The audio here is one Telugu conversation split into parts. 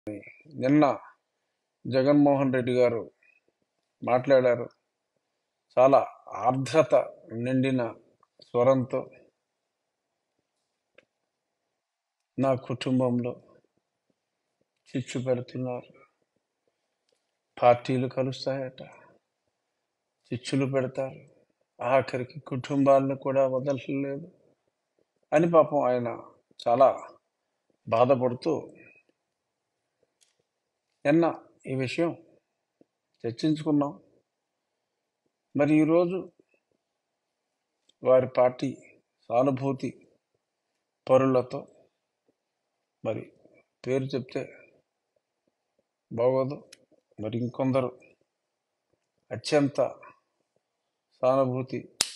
నిన్న జగన్మోహన్ రెడ్డి గారు మాట్లాడారు చాలా ఆర్ద్రత నిండిన స్వరంతో నా కుటుంబంలో చిచ్చు పెడుతున్నారు పార్టీలు కలుస్తాయట చిచ్చులు పెడతారు ఆఖరికి కుటుంబాలను కూడా వదలలేదు అని పాపం ఆయన చాలా బాధపడుతూ నిన్న ఈ విషయం చర్చించుకున్నాం మరి ఈరోజు వారి పార్టీ సానుభూతి పరులతో మరి పేరు చెప్తే బాగోదు మరి ఇంకొందరు అత్యంత సానుభూతి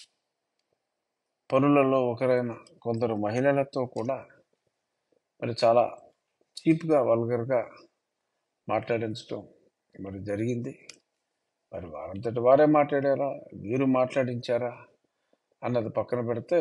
పనులలో ఒకరైన కొందరు మహిళలతో కూడా మరి చాలా చీప్గా వల్గర్గా మాట్లాడించడం మరి జరిగింది మరి వారంతటి వారే మాట్లాడారా వీరు మాట్లాడించారా అన్నది పక్కన పెడితే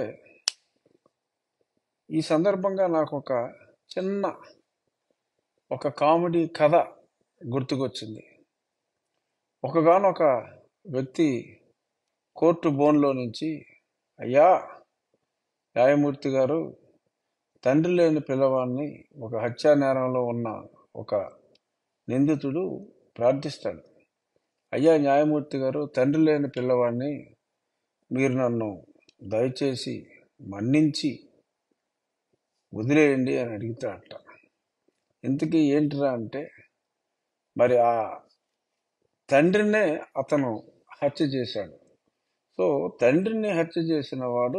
ఈ సందర్భంగా నాకు ఒక చిన్న ఒక కామెడీ కథ గుర్తుకొచ్చింది ఒకగానొక వ్యక్తి కోర్టు బోన్లో నుంచి అయ్యా న్యాయమూర్తి గారు తండ్రి లేని పిల్లవాడిని ఒక హత్యా నేరంలో ఉన్న ఒక నిందితుడు ప్రార్థిస్తాడు అయ్యా న్యాయమూర్తి గారు తండ్రి లేని పిల్లవాడిని మీరు నన్ను దయచేసి మన్నించి వదిలేయండి అని అడుగుతాడట ఇంతకీ ఏంటిరా అంటే మరి ఆ తండ్రినే అతను హత్య చేశాడు సో తండ్రిని హత్య చేసిన వాడు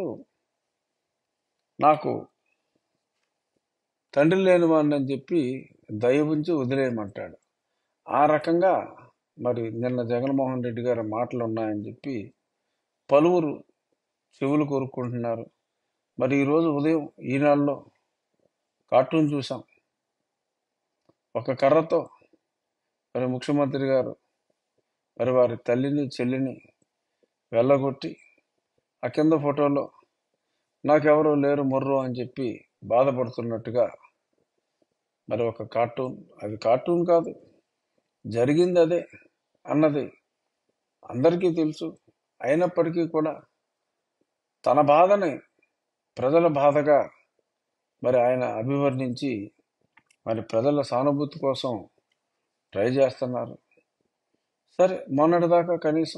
నాకు తండ్రి లేని వాడిని అని చెప్పి దయ ఉంచి వదిలేయమంటాడు ఆ రకంగా మరి నిన్న జగన్మోహన్ రెడ్డి గారి మాటలు ఉన్నాయని చెప్పి పలువురు చెవులు కోరుకుంటున్నారు మరి ఈరోజు ఉదయం ఈనాడులో కార్టూన్ చూసాం ఒక కర్రతో మరి ముఖ్యమంత్రి గారు మరి వారి తల్లిని చెల్లిని వెళ్ళగొట్టి ఆ కింద ఫోటోలో నాకెవరూ లేరు మొర్రు అని చెప్పి బాధపడుతున్నట్టుగా మరి ఒక కార్టూన్ అది కార్టూన్ కాదు జరిగింది అదే అన్నది అందరికీ తెలుసు అయినప్పటికీ కూడా తన బాధని ప్రజల బాధగా మరి ఆయన అభివర్ణించి మరి ప్రజల సానుభూతి కోసం ట్రై చేస్తున్నారు సరే మొన్నటిదాకా కనీసం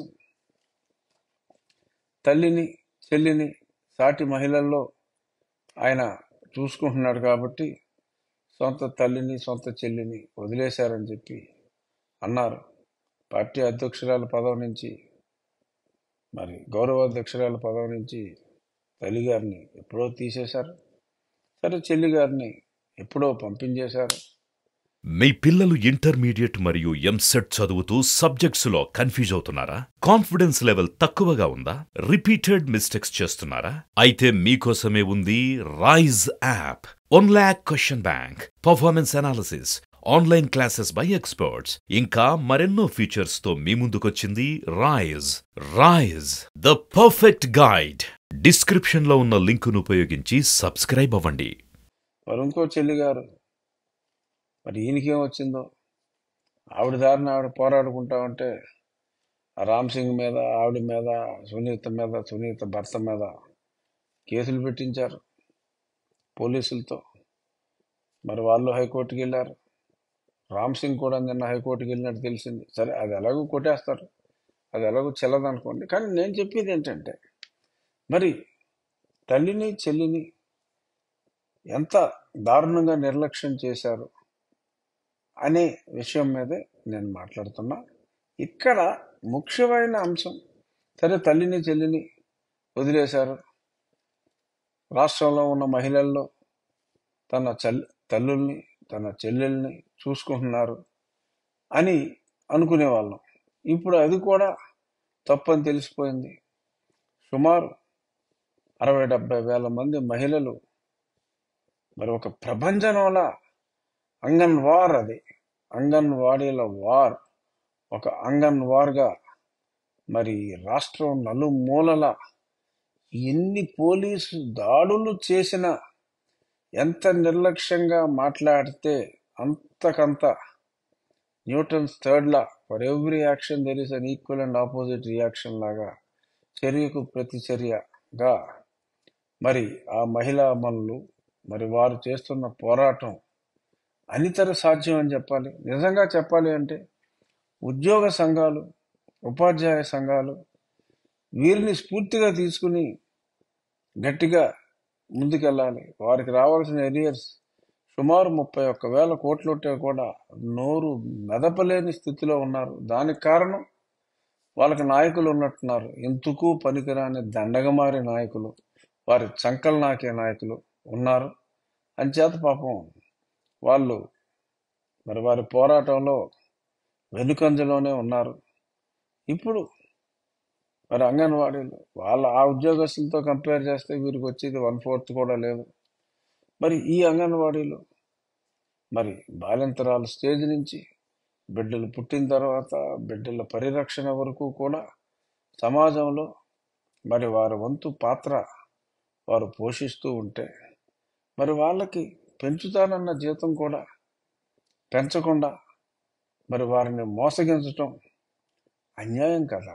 తల్లిని చెల్లిని సాటి మహిళల్లో ఆయన చూసుకుంటున్నాడు కాబట్టి సొంత తల్లిని సొంత చెల్లిని వదిలేశారని చెప్పి అన్నారు పార్టీ అధ్యక్షురాల పదవి నుంచి మరి గౌరవ అధ్యక్షురాల పదవి నుంచి తల్లి గారిని ఎప్పుడో తీసేశారు సరే చెల్లి గారిని ఎప్పుడో పంపించేశారు మీ పిల్లలు ఇంటర్మీడియట్ మరియు ఎంసెట్ చదువుతూ సబ్జెక్ట్స్లో కన్ఫ్యూజ్ అవుతున్నారా కాన్ఫిడెన్స్ లెవెల్ తక్కువగా ఉందా రిపీటెడ్ మిస్టేక్స్ చేస్తున్నారా అయితే మీకోసమే ఉంది Rise app one lakh question bank performance analysis online classes by experts ఇంకా మరెన్నో ఫీచర్స్ తో మీ ముందుకొచ్చింది Rise Rise the perfect guide description లో ఉన్న లింకును ఉపయోగించి సబ్స్క్రైబ్ అవ్వండి మరి ఇంకో చెల్లి గారు మరి ఈయనకేం వచ్చిందో ఆవిడ దారిని ఆవిడ పోరాడుకుంటా ఉంటే ఆ రామ్ సింగ్ మీద ఆవిడ మీద సునీత మీద సునీత భర్త మీద కేసులు పెట్టించారు పోలీసులతో మరి వాళ్ళు హైకోర్టుకి వెళ్ళారు రామ్ సింగ్ కూడా నిన్న హైకోర్టుకి వెళ్ళినట్టు తెలిసింది సరే అది ఎలాగో కొట్టేస్తారు అది ఎలాగో చెల్లదనుకోండి కానీ నేను చెప్పేది ఏంటంటే మరి తల్లిని చెల్లిని ఎంత దారుణంగా నిర్లక్ష్యం చేశారు అనే విషయం మీదే నేను మాట్లాడుతున్నా ఇక్కడ ముఖ్యమైన అంశం సరే తల్లిని చెల్లిని వదిలేశారు రాష్ట్రంలో ఉన్న మహిళల్లో తన చల్ తల్లుల్ని తన చెల్లెల్ని చూసుకుంటున్నారు అని అనుకునేవాళ్ళం ఇప్పుడు అది కూడా తప్పని తెలిసిపోయింది సుమారు అరవై డెబ్బై వేల మంది మహిళలు మరి ఒక ప్రపంచంలో అంగన్ వార్ అది అంగన్వాడీల వార్ ఒక అంగన్ వార్గా మరి రాష్ట్రం నలుమూలల ఎన్ని పోలీసు దాడులు చేసినా ఎంత నిర్లక్ష్యంగా మాట్లాడితే అంతకంత Newton's third law for every action there is an equal and opposite reaction లాగా చర్యకు ప్రతిచర్యగా మరి ఆ మహిళా అమలు మరి వారు చేస్తున్న పోరాటం అనితర సాధ్యం అని చెప్పాలి నిజంగా చెప్పాలి అంటే ఉద్యోగ సంఘాలు ఉపాధ్యాయ సంఘాలు వీరిని స్ఫూర్తిగా తీసుకుని గట్టిగా ముందుకెళ్ళాలి వారికి రావాల్సిన ఎరియర్స్ సుమారు ముప్పై ఒక్క వేల కోట్లు ఉంటే కూడా నోరు మెదపలేని స్థితిలో ఉన్నారు దానికి కారణం వాళ్ళకి నాయకులు ఉన్నట్టున్నారు ఎందుకు పనికిరాని దండగమారి నాయకులు వారి చంకలు నాకే నాయకులు ఉన్నారు అంచేత పాపం వాళ్ళు మరి వారి పోరాటంలో వెనుకంజలోనే ఉన్నారు ఇప్పుడు మరి అంగన్వాడీలు వాళ్ళ ఆ ఉద్యోగస్తులతో కంపేర్ చేస్తే వీరికి వచ్చేది వన్ ఫోర్త్ కూడా లేదు మరి ఈ అంగన్వాడీలు మరి బాలింతరాల స్టేజ్ నుంచి బిడ్డలు పుట్టిన తర్వాత బిడ్డల పరిరక్షణ వరకు కూడా సమాజంలో మరి వారి వంతు పాత్ర వారు పోషిస్తూ ఉంటే మరి వాళ్ళకి పెంచుతానన్న జీతం కూడా పెంచకుండా మరి వారిని మోసగించటం అన్యాయం కదా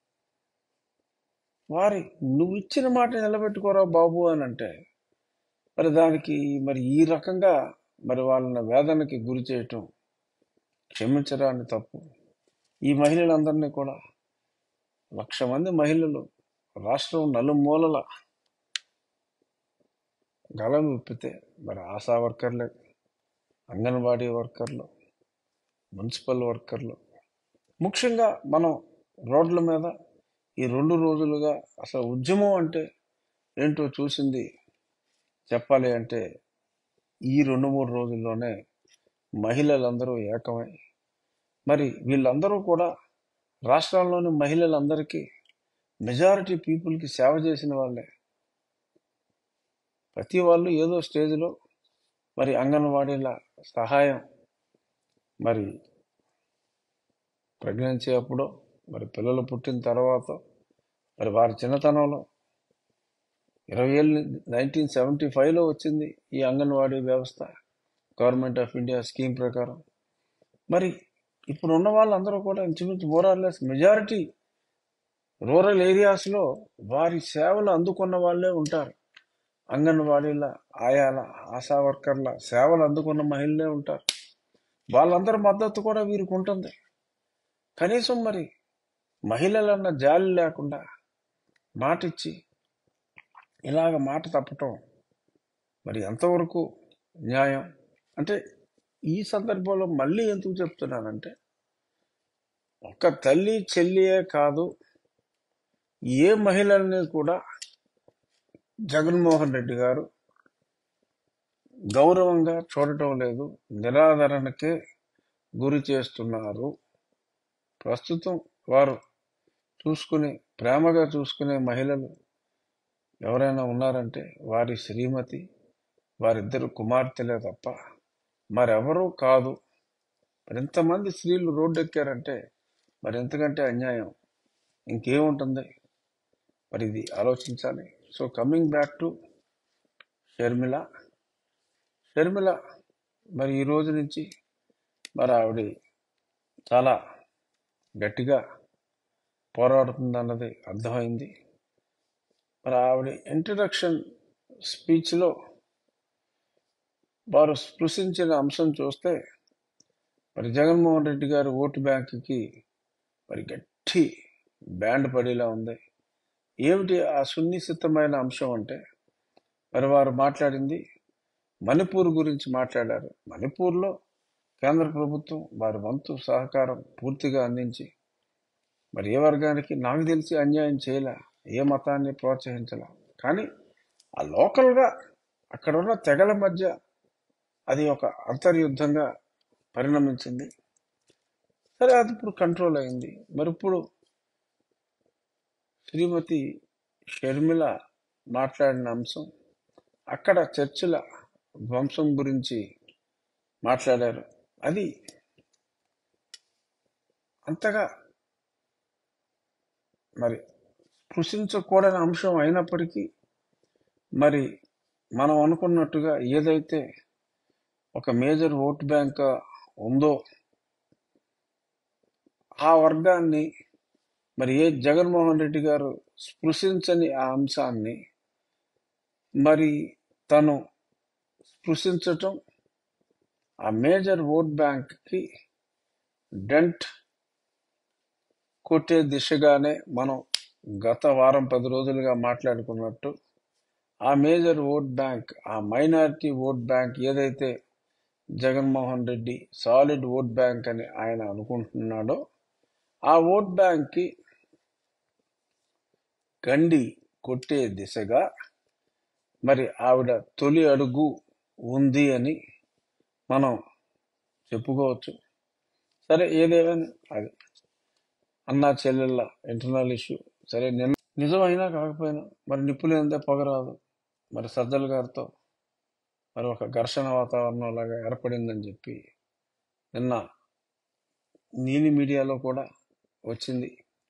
వారి నువ్వు ఇచ్చిన మాట నిలబెట్టుకోరా బాబు అని అంటే మరి దానికి మరి ఈ రకంగా మరి వాళ్ళని వేదనకి గురి చేయటం క్షమించడాన్ని తప్పు ఈ మహిళలందరినీ కూడా లక్ష మంది మహిళలు రాష్ట్రం నలుమూలల గలం విప్పితే మరి ఆశా వర్కర్లే అంగన్వాడీ వర్కర్లు మున్సిపల్ వర్కర్లు ముఖ్యంగా మనం రోడ్ల మీద ఈ రెండు రోజులుగా అసలు ఉద్యమం అంటే ఏంటో చూసింది చెప్పాలి అంటే ఈ రెండు మూడు రోజుల్లోనే మహిళలందరూ ఏకమై మరి వీళ్ళందరూ కూడా రాష్ట్రంలోని మహిళలందరికీ మెజారిటీ పీపుల్కి సేవ చేసిన వాళ్ళే ప్రతి వాళ్ళు ఏదో స్టేజ్లో మరి అంగన్వాడీల సహాయం మరి ప్రెగ్నెన్సీ అప్పుడు మరి పిల్లలు పుట్టిన తర్వాత మరి వారి చిన్నతనంలో ఇరవై ఏళ్ళు నైన్టీన్ సెవెంటీ ఫైవ్లో వచ్చింది ఈ అంగన్వాడీ వ్యవస్థ గవర్నమెంట్ ఆఫ్ ఇండియా స్కీమ్ ప్రకారం మరి ఇప్పుడు ఉన్న వాళ్ళందరూ కూడా ఇంచుమించు మోరార్లెస్ మెజారిటీ రూరల్ ఏరియాస్లో వారి సేవలు అందుకున్న వాళ్ళే ఉంటారు అంగన్వాడీల ఆయాల ఆశా వర్కర్ల సేవలు అందుకున్న మహిళలే ఉంటారు వాళ్ళందరి మద్దతు కూడా వీరికి ఉంటుంది కనీసం మరి మహిళలన్న జాలి లేకుండా మాటిచ్చి ఇలాగ మాట తప్పటం మరి ఎంతవరకు న్యాయం అంటే ఈ సందర్భంలో మళ్ళీ ఎందుకు చెప్తున్నానంటే ఒక తల్లి చెల్లియే కాదు ఏ మహిళల్ని కూడా జగన్మోహన్ రెడ్డి గారు గౌరవంగా చూడటం లేదు నిరాదరణకే గురి చేస్తున్నారు ప్రస్తుతం వారు చూసుకునే ప్రేమగా చూసుకునే మహిళలు ఎవరైనా ఉన్నారంటే వారి శ్రీమతి వారిద్దరు కుమార్తెలే తప్ప మరెవరూ కాదు మరి ఇంతమంది స్త్రీలు రోడ్డు ఎక్కారంటే మరి ఎంతకంటే అన్యాయం ఇంకేముంటుంది మరి ఇది ఆలోచించాలి so coming back to Sharmila Sharmila మరి ఈ రోజు నుంచి మరి ఆవిడ చాలా గట్టిగా పోరాడుతుందన్నది అర్థమైంది మరి ఆవిడ ఇంట్రడక్షన్ స్పీచ్లో వారు స్పృశించిన అంశం చూస్తే మరి జగన్మోహన్ రెడ్డి గారి ఓటు బ్యాంకుకి మరి గట్టి బ్యాండ్ పడేలా ఉంది ఏమిటి ఆ సున్నిశితమైన అంశం అంటే మరి వారు మాట్లాడింది మణిపూర్ గురించి మాట్లాడారు మణిపూర్లో కేంద్ర ప్రభుత్వం వారి వంతు సహకారం పూర్తిగా అందించి మరి ఏ వర్గానికి నాకు తెలిసి అన్యాయం చేయలే ఏ మతాన్ని ప్రోత్సహించలే కానీ ఆ లోకల్గా అక్కడ ఉన్న తెగల మధ్య అది ఒక అంతర్యుద్ధంగా పరిణమించింది సరే అది ఇప్పుడు కంట్రోల్ అయింది మరి ఇప్పుడు శ్రీమతి షర్మిల మాట్లాడిన అంశం అక్కడ చర్చిల వంశం గురించి మాట్లాడారు అది అంతగా మరి స్పృశించకూడని అంశం అయినప్పటికీ మరి మనం అనుకున్నట్టుగా ఏదైతే ఒక మేజర్ ఓట్ బ్యాంక్ ఉందో ఆ వర్గాన్ని మరి ఏ జగన్మోహన్ రెడ్డి గారు స్పృశించని ఆ అంశాన్ని మరి తను స్పృశించటం ఆ మేజర్ ఓట్ బ్యాంక్కి డెంట్ కొట్టే దిశగానే మనం గత వారం పది రోజులుగా మాట్లాడుకున్నట్టు ఆ మేజర్ ఓట్ బ్యాంక్ ఆ మైనారిటీ ఓట్ బ్యాంక్ ఏదైతే Jaganmohan Reddy solid vote bank అని ఆయన అనుకుంటున్నాడో ఆ ఓట్ బ్యాంక్కి గండి కొట్టే దిశగా మరి ఆవిడ తొలి అడుగు ఉంది అని మనం చెప్పుకోవచ్చు సరే ఏదేమైనా అది అన్నా చెల్లెళ్ళ ఇంటర్నల్ ఇష్యూ సరే నిన్న నిజమైనా కాకపోయినా మరి నిప్పులేందే పొగరాదు మరి సజ్జల గారితో మరి ఒక ఘర్షణ వాతావరణం లాగా ఏర్పడిందని చెప్పి నిన్న నీలి మీడియాలో కూడా వచ్చింది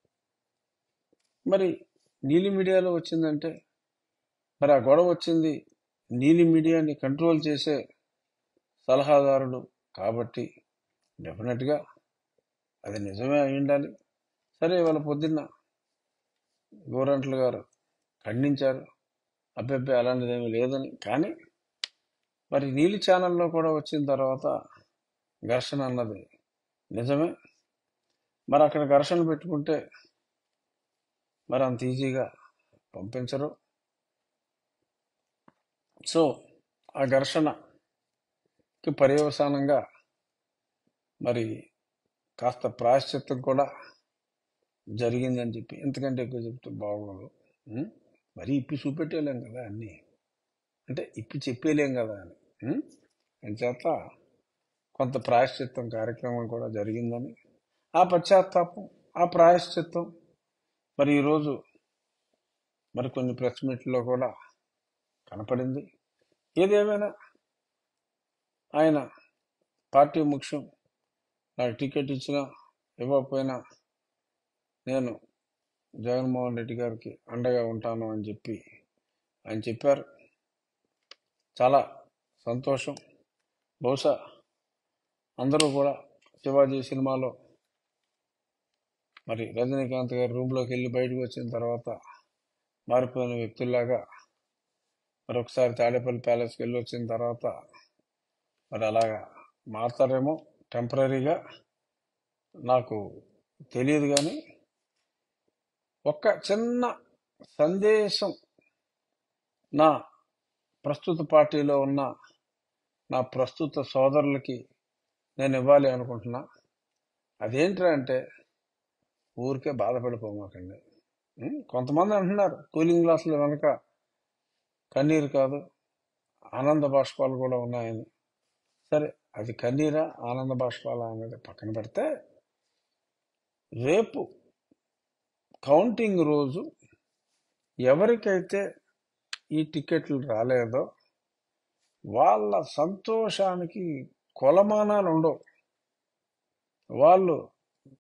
మరి నీలి మీడియాలో వచ్చిందంటే మరి ఆ గొడవ వచ్చింది నీలి మీడియాని కంట్రోల్ చేసే సలహాదారుడు కాబట్టి డెఫినెట్గా అది నిజమే అయి ఉండాలి సరే ఇవాళ పొద్దున్న గోరంట్ల గారు ఖండించారు అబ్బెబ్బే అలాంటిదేమీ లేదని కానీ మరి నీలి ఛానల్లో కూడా వచ్చిన తర్వాత ఘర్షణ అన్నది నిజమే మరి అక్కడ ఘర్షణ పెట్టుకుంటే మరి అంత ఈజీగా పంపించరు సో ఆ ఘర్షణకి పర్యవసానంగా మరి కాస్త ప్రాయశ్చిత్తం కూడా జరిగిందని చెప్పి ఎంతకంటే ఎక్కువ చెప్తే బాగోదు ఉం? మరీ ఇప్పి చూపెట్టేలేం కదా అన్నీ అంటే ఇప్పి చెప్పేలేం కదా అని ఉం? అంచేత కొంత ప్రాయశ్చిత్తం కార్యక్రమం కూడా జరిగిందని ఆ పశ్చాత్తాపం ఆ ప్రాయశ్చిత్తం మరి ఈరోజు మరి కొన్ని ప్రెస్ మీట్లో కూడా కనపడింది ఏదేమైనా ఆయన పార్టీ ముఖ్యం నాకు టికెట్ ఇచ్చినా ఇవ్వకపోయినా నేను జగన్మోహన్ రెడ్డి గారికి అండగా ఉంటాను అని చెప్పి ఆయన చెప్పారు చాలా సంతోషం బహుశా అందరూ కూడా శివాజీ సినిమాలో మరి రజనీకాంత్ గారి రూమ్లోకి వెళ్ళి బయటకు వచ్చిన తర్వాత మారిపోయిన వ్యక్తుల్లాగా మరి ఒకసారి తాడేపల్లి ప్యాలెస్కి వెళ్ళి వచ్చిన తర్వాత మరి అలాగా మారుతారేమో టెంపరీగా నాకు తెలియదు కానీ ఒక్క చిన్న సందేశం నా ప్రస్తుత పార్టీలో ఉన్న నా ప్రస్తుత సోదరులకి నేను ఇవ్వాలి అనుకుంటున్నా అదేంట్రా అంటే ఊరికే బాధపడిపోమాకండి ఉం? కొంతమంది అంటున్నారు కూలింగ్ గ్లాసుల వెనక కన్నీరు కాదు ఆనంద బాష్పాలు కూడా ఉన్నాయని సరే అది కన్నీరా ఆనంద బాష్పాల అనేది పక్కన పెడితే రేపు కౌంటింగ్ రోజు ఎవరికైతే ఈ టికెట్లు రాలేదో వాళ్ళ సంతోషానికి కొలమానాలు ఉండవు వాళ్ళు